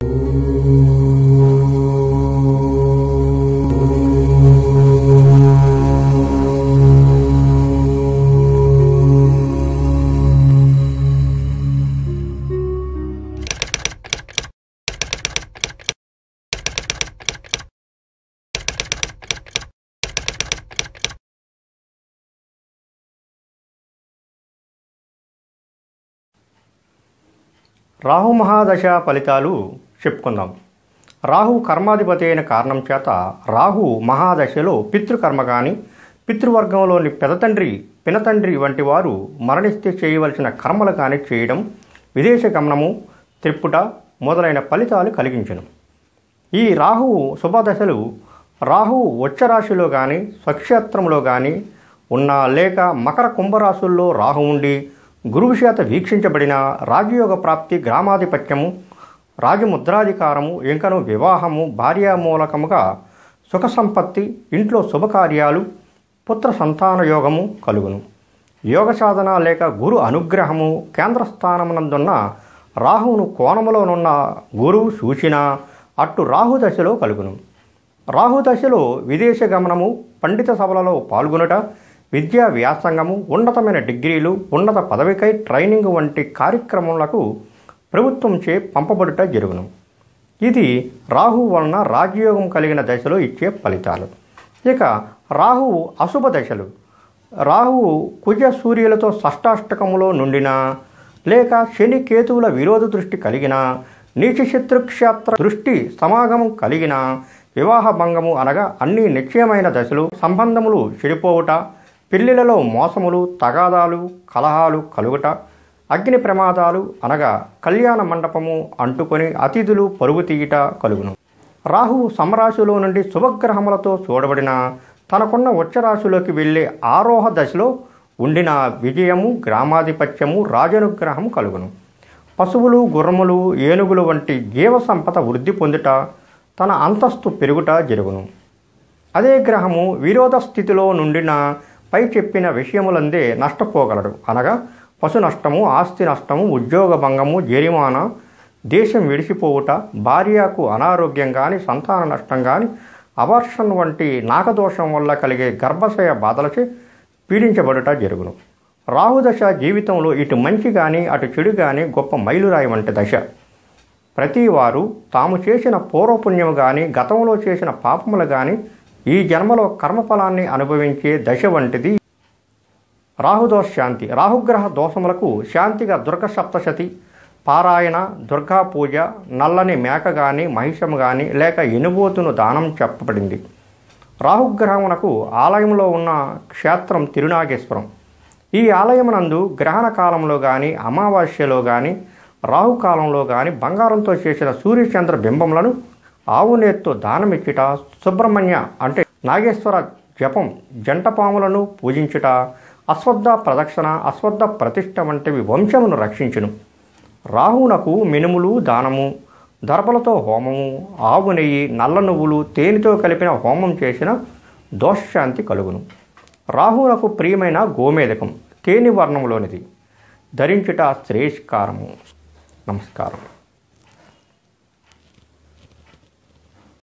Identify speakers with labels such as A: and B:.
A: రాహు మహాదశ ఫలితాలు చెప్పుకుందాం రాహు కర్మాధిపతి అయిన కారణం చేత రాహు మహాదశలో పితృకర్మ కానీ పితృవర్గంలోని పెదతండ్రి పినతండ్రి వంటి వారు మరణిస్తే చేయవలసిన కర్మలు కానీ చేయడం విదేశ గమనము త్రిప్పుట మొదలైన ఫలితాలు కలిగించను ఈ రాహువు శుభదశలు రాహువు ఉచ్చరాశిలో కానీ స్వక్షేత్రంలో కానీ ఉన్న లేక మకర కుంభరాశుల్లో రాహు ఉండి గురువు చేత వీక్షించబడిన రాజయోగ ప్రాప్తి గ్రామాధిపత్యము రాజముద్రాధికారము ఇంకను వివాహము భార్యామూలకముగా సుఖ సంపత్తి ఇంట్లో శుభకార్యాలు పుత్ర సంతాన యోగము కలుగును యోగ సాధన లేక గురు అనుగ్రహము కేంద్ర స్థానమునందున్న రాహువును కోణములోనున్న గురువు సూచిన అట్టు రాహు దశలో కలుగును రాహు దశలో విదేశ గమనము పండిత సభలలో పాల్గొనుట విద్యా వ్యాసంగము ఉన్నతమైన డిగ్రీలు ఉన్నత పదవికై ట్రైనింగ్ వంటి కార్యక్రమములకు ప్రభుత్వంచే పంపబడుట జరుగును ఇది రాహు వలన రాజయోగం కలిగిన దశలో ఇచ్చే ఫలితాలు ఇక రాహువు అశుభ దశలు రాహువు కుజ సూర్యులతో షష్టాష్టకములో నుండిన లేక శని కేతువుల విరోధ దృష్టి కలిగిన నీచ శత్రుక్షేత్ర దృష్టి సమాగమం కలిగిన వివాహ భంగము అనగా అన్ని నిశ్చయమైన దశలు సంబంధములు చెడిపోవుట పెళ్లిలలో మోసములు తగాదాలు కలహాలు కలుగుట అగ్ని ప్రమాదాలు అనగా కళ్యాణ మండపము అంటుకొని అతిథులు పరుగు తీయుట కలుగును రాహువు సమరాశిలో నుండి శుభగ్రహములతో చూడబడిన తనకున్న ఉచ్చరాశిలోకి వెళ్ళే ఆరోహ దశలో ఉండిన విజయము గ్రామాధిపత్యము రాజనుగ్రహము కలుగును పశువులు గుర్రములు ఏనుగులు వంటి జీవ సంపద వృద్ధి పొందుట తన అంతస్తు పెరుగుట జరుగును అదే గ్రహము విరోధ స్థితిలో నుండిన పై చెప్పిన విషయములందే నష్టపోగలడు అనగా పశు నష్టము ఆస్తి నష్టము ఉద్యోగ భంగము జరిమానా దేశం విడిచిపోవుట భార్యకు అనారోగ్యం కానీ సంతాన నష్టం కానీ అవర్షన్ వంటి నాగదోషం వల్ల కలిగే గర్భశయ బాధలచే పీడించబడుట జరుగును రాహుదశ జీవితంలో ఇటు మంచి కానీ అటు చెడు కానీ గొప్ప మైలురాయి వంటి దశ ప్రతి వారు తాము చేసిన పూర్వపుణ్యము కానీ గతంలో చేసిన పాపములు కానీ ఈ జన్మలో కర్మఫలాన్ని అనుభవించే దశ వంటిది రాహుదోష శాంతి రాహుగ్రహ దోషములకు శాంతిగా దుర్గ సప్తశతి పారాయణ దుర్గా పూజ నల్లని మేక గాని మహిషము గాని లేక ఎనుబోతును దానం చెప్పబడింది రాహుగ్రహమునకు ఆలయంలో ఉన్న క్షేత్రం తిరునాగేశ్వరం ఈ ఆలయమునందు గ్రహణ కాలంలో కానీ అమావాస్యలో కానీ రాహుకాలంలో కానీ బంగారంతో చేసిన సూర్యచంద్ర బింబములను ఆవు నేత్తో దానమిచ్చుట సుబ్రహ్మణ్య అంటే నాగేశ్వర జపం జంట పాములను పూజించుట అశ్వద్ధ ప్రదక్షిణ అశ్వద్ధ ప్రతిష్ఠ వంటివి వంశమును రక్షించును రాహువునకు మినుములు దానము దర్భలతో హోమము ఆవు నెయ్యి నల్ల నువ్వులు తేనెతో కలిపిన హోమం చేసిన దోషశాంతి కలుగును రాహువునకు ప్రియమైన గోమేదకం తేనె వర్ణములోనిది ధరించుట శ్రేష్కారము నమస్కారం